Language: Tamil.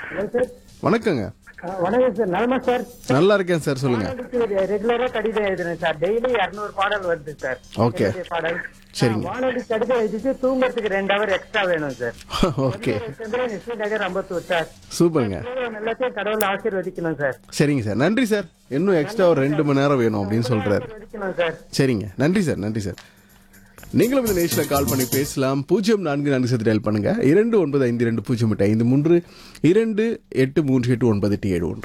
ஹலோ சார் வணக்கங்க ஆ, வணக்கம் சார் நலமா சார் நல்லா இருக்கேன் சார் சொல்லுங்க வானொலிக்கு ரெகுலரா கடிதம் எழுதுறேன் சார் டெய்லி இருநூறு பாடல் வருது சார் Okay. என்னுடைய பாடல் சரிங்க. ஆ, வானொலி கடிதம் எழுதிட்டு தூங்கறதுக்கு ரெண்டு ஹவர் எக்ஸ்ட்ரா வேணும் சார் ஓகே சந்திரன் இஸ்வி நகர் அம்பத்தூர் சார் சூப்பருங்க எல்லாத்தையும் கடவுள் ஆசீர்வதிக்கணும் சார் சரிங்க சார் நன்றி சார் இன்னும் எக்ஸ்ட்ரா ஒரு ரெண்டு மணி நேரம் வேணும் அப்படின்னு சொல்றாரு ஆசீர்வதிக்கணும் சார் சரிங்க நன்றி சார் நன்றி சார் நீங்களும் இந்த நேஷில் கால் பண்ணி பேசலாம் பூஜ்ஜியம் நான்கு நான்கு சத்து டயல் பண்ணுங்க இரண்டு ஒன்பது ஐந்து இரண்டு பூஜ்ஜியம் எட்டு ஐந்து மூன்று இரண்டு எட்டு மூன்று எட்டு ஒன்பது எட்டு ஏழு ஒன்று